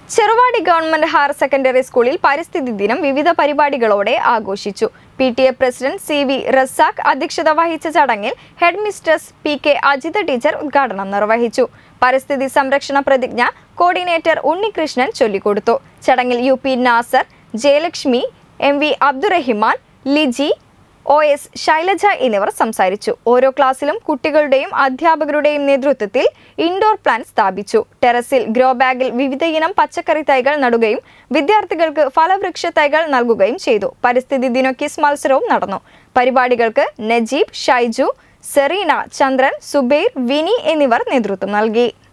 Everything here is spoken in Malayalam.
ചെറുവാടി ഗവൺമെന്റ് ഹയർ സെക്കൻഡറി സ്കൂളിൽ പരിസ്ഥിതി ദിനം വിവിധ പരിപാടികളോടെ ആഘോഷിച്ചു P T A president C V Razak അധ്യക്ഷത വഹിച്ച ചടങ്ങിൽ headmistress P K Ajitha teacher ഉദ്ഘാടനം നിർവഹിച്ചു പരിസ്ഥിതി സംരക്ഷണ പ്രതിജ്ഞ കോർഡിനേറ്റർ ഉണ്ണികൃഷ്ണൻ ചൊല്ലിക്കൊടുത്തു ചടങ്ങിൽ U P Nasar Jayalakshmi M V Abdurahiman Liji O S Shailaja എന്നിവർ സംസാരിച്ചു ഓരോ ക്ലാസ്സിലും കുട്ടികളുടെയും അധ്യാപകരുടെയും നേതൃത്വത്തിൽ ഇൻഡോർ പ്ലാന്റ് സ്ഥാപിച്ചു ടെറസിൽ ഗ്രോ ബാഗിൽ വിവിധയിനം പച്ചക്കറി തൈകൾ നടുകയും വിദ്യാർത്ഥികൾക്ക് ഫലവൃക്ഷ തൈകൾ നൽകുകയും ചെയ്തു പരിസ്ഥിതി ദിന ക്വിസ് മത്സരവും നടന്നു പരിപാടികൾക്ക് നജീബ് ഷൈജു സെറീന ചന്ദ്രൻ സുബൈർ വിനി എന്നിവർ നേതൃത്വം നൽകി